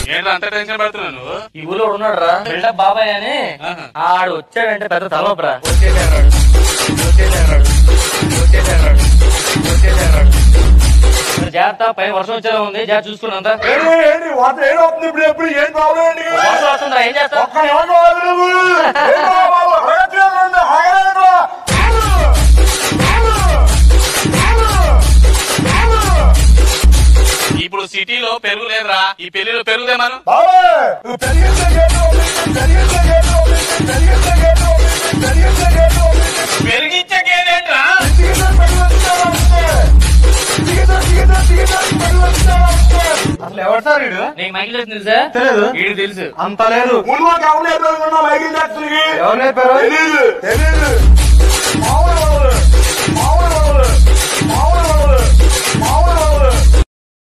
ఏంట్రా అంత టెన్షన్ పడుతున్నావు నువ్వు ఈ ఊళ్ళో ఉన్నాడు రా బిల్డప్ బాబాయ్ అని ఆహా. ఆడు వచ్చాడంటే పెద్ద తలనొప్పరా వచ్చేసాడు వచ్చేసాడు వచ్చేసాడు వచ్చేసాడు జాగ్రత్త పైన వర్షం వచ్చేలా ఉంది జాగ్రత్త చూసుకున్నంత ఏంటి ఏంటి వాటర్ ఏం అవుతుంది ఇప్పుడు ఎప్పుడు ఏం ప్రాబ్లం ఏంటి వర్షం వస్తుందా ఏం చేస్తావు ఒక్క నిమిషం ఆగు నువ్వు. ఏం బాబు, బాబు, అరగట్లేదు ఉంది, ఆగలేదు. ఆగు. ఆగు. ఆగు. ఆగు. ఇప్పుడు సిటీలో పెరుగు లేదురా ఈ పెళ్లిలో పెరుగుదేమను బాబాయ్, నువ్వు పెరిగితే గేటు ఉంది, పెరిగితే గేటు ఉంది, పెరిగితే గేటు ఉంది, పెరిగితే గేటు ఉంది. పెరిగించే గేదేంట్రా దిగితే పెరుగు వచ్చేలా ఉంది. దిగితే, దిగితే, దిగితే పెరుగు వచ్చేలా ఉంది. అసలు ఎవరు సార్ వీడు నీకు మైకిల్ జాక్సన్ తెలుసా తెలియదు వీడికి తెలుసు అంత లేదు ముందు మాకు ఎవరు నేర్పారు మైకిల్ జాక్సన్ కి ఎవరు నేర్పారు తెలీదు తెలీదు మామూలు వాళ్ళు.